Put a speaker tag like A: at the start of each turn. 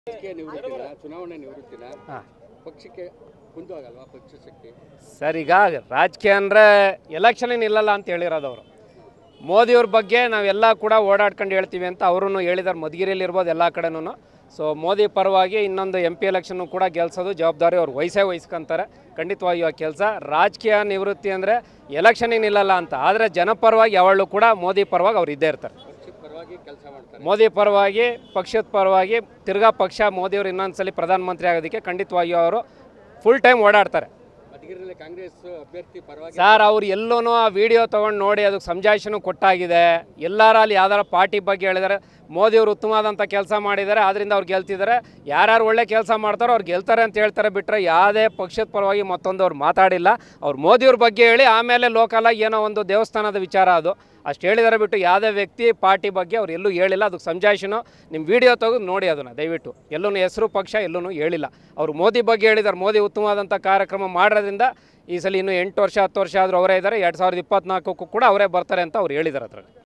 A: ರಾಜಕೀಯ ನಿವೃತ್ತಿನ ಚುನಾವಣೆ ನಿವೃತ್ತಿನ
B: ಹಾಂ
A: ಪಕ್ಷಕ್ಕೆ ಕುಂದು ಆಗಲ್ವಾ ಪಕ್ಷ ಶಕ್ತಿ
B: ಸರ್ ಈಗ ರಾಜಕೀಯ ಅಂದರೆ ಎಲೆಕ್ಷನ್ ನಿಲ್ಲಲ್ಲ ಅಂತ ಹೇಳಿರೋದು ಅವರು ಮೋದಿಯವ್ರ ಬಗ್ಗೆ ನಾವೆಲ್ಲ ಕೂಡ ಓಡಾಡ್ಕೊಂಡು ಹೇಳ್ತೀವಿ ಅಂತ ಅವರು ಹೇಳಿದ್ದಾರೆ ಮಧುಗಿರಿಯಲ್ಲಿ ಇರ್ಬೋದು ಎಲ್ಲ ಕಡೆನೂ ಸೊ ಮೋದಿ ಪರವಾಗಿ ಇನ್ನೊಂದು ಎಂ ಪಿ ಎಲೆಕ್ಷನ್ನು ಕೂಡ ಗೆಲ್ಸೋದು ಜವಾಬ್ದಾರಿ ಅವ್ರು ವಯಸ್ಸೇ ವಹಿಸ್ಕೊಂತಾರೆ ಖಂಡಿತವಾಗಿಯೂ ಆ ಕೆಲಸ ರಾಜಕೀಯ ನಿವೃತ್ತಿ ಅಂದರೆ ಎಲೆಕ್ಷನಿಗೆ ನಿಲ್ಲಲ್ಲ ಅಂತ ಆದರೆ ಜನಪರವಾಗಿ ಯಾವಾಗಲೂ ಕೂಡ ಮೋದಿ ಪರವಾಗಿ ಅವ್ರು ಇದ್ದೇ ಇರ್ತಾರೆ
A: ಪಕ್ಷದ ಪರವಾಗಿ ಕೆಲಸ ಮಾಡ್ತಾರೆ
B: ಮೋದಿ ಪರವಾಗಿ ಪಕ್ಷದ ಪರವಾಗಿ ತಿರ್ಗಾ ಪಕ್ಷ ಮೋದಿಯವರು ಇನ್ನೊಂದ್ಸಲಿ ಪ್ರಧಾನಮಂತ್ರಿ ಆಗೋದಕ್ಕೆ ಖಂಡಿತವಾಗಿಯೂ ಅವರು ಫುಲ್ ಟೈಮ್ ಓಡಾಡ್ತಾರೆ
A: ಮಧುಗಿರಿಯಲ್ಲಿ ಕಾಂಗ್ರೆಸ್ ಅಭ್ಯರ್ಥಿ ಪರವಾಗಿ
B: ಸರ್ ಅವ್ರು ಎಲ್ಲೂ ಆ ವಿಡಿಯೋ ತೊಗೊಂಡು ನೋಡಿ ಅದಕ್ಕೆ ಸಂಜಾಯಿಷನು ಕೊಟ್ಟಾಗಿದೆ ಎಲ್ಲಾರ ಅಲ್ಲಿ ಯಾವ್ದಾರ ಪಾರ್ಟಿ ಬಗ್ಗೆ ಹೇಳಿದ್ದಾರೆ ಮೋದಿಯವರು ಉತ್ತಮವಾದಂಥ ಕೆಲಸ ಮಾಡಿದ್ದಾರೆ ಆದ್ದರಿಂದ ಅವ್ರು ಗೆಲ್ತಿದ್ದಾರೆ ಯಾರ್ಯಾರು ಒಳ್ಳೆ ಕೆಲಸ ಮಾಡ್ತಾರೋ ಅವ್ರು ಗೆಲ್ತಾರೆ ಅಂತ ಹೇಳ್ತಾರೆ ಬಿಟ್ಟರೆ ಯಾವುದೇ ಪಕ್ಷದ ಪರವಾಗಿ ಮತ್ತೊಂದು ಅವ್ರು ಮಾತಾಡಿಲ್ಲ ಅವ್ರು ಮೋದಿಯವ್ರ ಬಗ್ಗೆ ಹೇಳಿ ಆಮೇಲೆ ಲೋಕಲಾಗಿ ಏನೋ ಒಂದು ದೇವಸ್ಥಾನದ ವಿಚಾರ ಅದು ಅಷ್ಟು ಹೇಳಿದಾರೆ ಬಿಟ್ಟು ಯಾವುದೇ ವ್ಯಕ್ತಿ ಪಾರ್ಟಿ ಬಗ್ಗೆ ಅವ್ರು ಎಲ್ಲೂ ಹೇಳಿಲ್ಲ ಅದಕ್ಕೆ ಸಂಜಾಯಿಷನು ನಿಮ್ಮ ವಿಡಿಯೋ ತೆಗೆದು ನೋಡಿ ಅದನ್ನು ದಯವಿಟ್ಟು ಎಲ್ಲೂ ಹೆಸರು ಪಕ್ಷ ಎಲ್ಲೂ ಹೇಳಿಲ್ಲ ಅವ್ರು ಮೋದಿ ಬಗ್ಗೆ ಹೇಳಿದ್ದಾರೆ ಮೋದಿ ಉತ್ತಮವಾದಂಥ ಕಾರ್ಯಕ್ರಮ ಮಾಡೋದ್ರಿಂದ ಈ ಸಲ ಇನ್ನೂ ಎಂಟು ವರ್ಷ ಹತ್ತು ವರ್ಷ ಆದರೂ ಅವರೇ ಇದ್ದಾರೆ ಎರಡು ಸಾವಿರದ ಇಪ್ಪತ್ನಾಲ್ಕಕ್ಕೂ ಕೂಡ ಅವರೇ ಬರ್ತಾರೆ ಅಂತ ಅವ್ರು ಹೇಳಿದ್ದಾರೆ ಅದ್ರಲ್ಲಿ